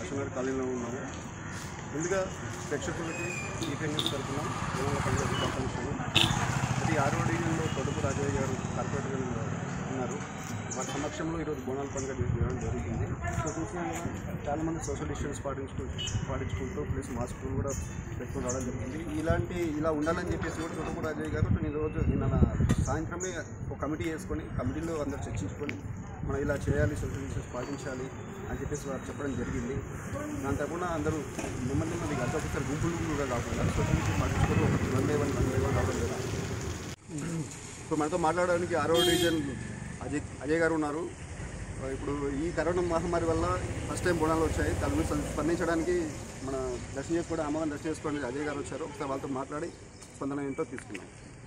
అశ్వనగర్ కాలనీలో ఉన్నాము ముందుగా ప్రేక్షకులకి ఈపీఎన్ న్యూస్ తరఫున బోనాల పండుగ శుభాకాంక్షలు అది ఆరో డివిజన్లో పొదుపు రాజయ్య గారు కార్పొరేటర్ గారు ఉన్నారు వారి సమక్షంలో ఈరోజు బోనాల పండుగ చేయడం జరిగింది సో చూసిన చాలామంది సోషల్ డిస్టెన్స్ పాటించుకు పాటించుకుంటూ ప్లస్ మాస్కులు కూడా పెట్టుకుని రావడం జరిగింది ఇలాంటి ఇలా ఉండాలని చెప్పేసి కూడా పొదుపు రాజయ్య గారు నేను రోజు నిన్న సాయంత్రమే ఒక కమిటీ వేసుకొని కమిటీలో అందరు చర్చించుకొని మనం ఇలా చేయాలి సోషల్ డిస్టెన్స్ పాటించాలి అని చెప్పేసి వారు చెప్పడం జరిగింది దాని తరపున అందరూ నెమ్మది నెమ్మదిగా అంటే ఒకసారి గుంపులు గుంపులుగా కాకుండా సోషల్ డిస్టెన్స్ పాటించుకొని ఒక one by one one by one రావడం జరిగింది ఇప్పుడు మనతో మాట్లాడడానికి ఆరో డివిజన్ అజయ్ అజయ్ గారు ఉన్నారు ఇప్పుడు ఈ కరోనా మహమ్మారి వల్ల ఫస్ట్ టైం బోనాలు వచ్చాయి దాని గురించి స్పందించడానికి మన దర్శనం చేసుకోవడం అమ్మవారిని దర్శనం చేసుకోవడానికి అజయ్ గారు వచ్చారు ఒకసారి వాళ్ళతో మాట్లాడి స్పందన ఏంటో తీసుకున్నాం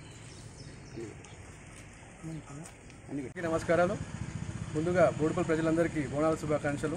అందరికీ నమస్కారాలు ముందుగా బోడుపల్లి ప్రజలందరికీ బోనాల శుభాకాంక్షలు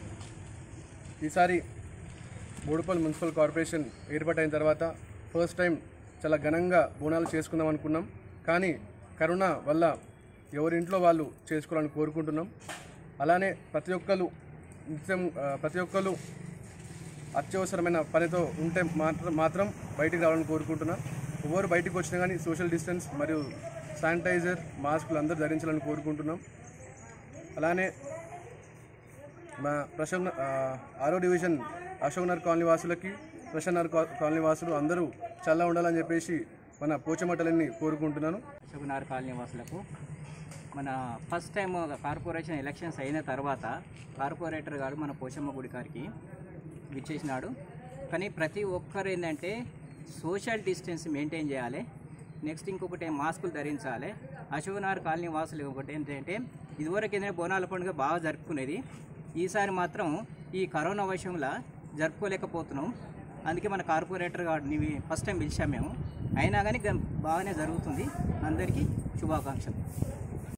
ఈసారి బోడుపల్లి మున్సిపల్ కార్పొరేషన్ ఏర్పాటైన తర్వాత ఫస్ట్ టైం చాలా ఘనంగా బోనాలు చేసుకుందాం అనుకున్నాం కానీ కరోనా వల్ల ఎవరింట్లో వాళ్ళు చేసుకోవాలని కోరుకుంటున్నాం అలానే ప్రతి ఒక్కరు నిత్యం ఆ, ప్రతి ఒక్కరు అత్యవసరమైన పనితో ఉంటే మాత్రం మాత్రం బయటికి రావాలని కోరుకుంటున్నాం ఎవరు బయటికి వచ్చినా కానీ సోషల్ డిస్టెన్స్ మరియు శానిటైజర్ మాస్కులు అందరూ ధరించాలని కోరుకుంటున్నాం అలానే మా ప్రసన్న ఆ, ఆరో డివిజన్ అశోక్ నగర్ కాలనీ వాసులకి ప్రసన్న నగర్ కా- కాలనీ వాసులు అందరూ చల్ల ఉండాలని చెప్పేసి మన పోచమట్టలని కోరుకుంటున్నాను అశోకునార్ కాలనీ వాసులకు మన ఫస్ట్ టైం కార్పొరేషన్ ఎలక్షన్స్ అయిన తర్వాత కార్పొరేటర్ గారు మన పోషమ్మ గుడి గారికి విచ్చేసినాడు కానీ ప్రతి ఒక్కరు ఏంటంటే సోషల్ డిస్టెన్స్ మెయింటైన్ చేయాలి నెక్స్ట్ ఇంకొకటి మాస్కులు ధరించాలి అశోకునార్ కాలనీ వాసులు ఒకటి ఏంటంటే ఇదివరకు ఏంటంటే బోనాల పండుగ బాగా జరుపుకునేది ఈసారి మాత్రం ఈ కరోనా విషయంలో జరుపుకోలేకపోతున్నాం అందుకే మన కార్పొరేటర్ గారిని ఫస్ట్ టైం పిలిచాం మేము అయినా కానీ గ- బాగానే జరుగుతుంది అందరికీ శుభాకాంక్షలు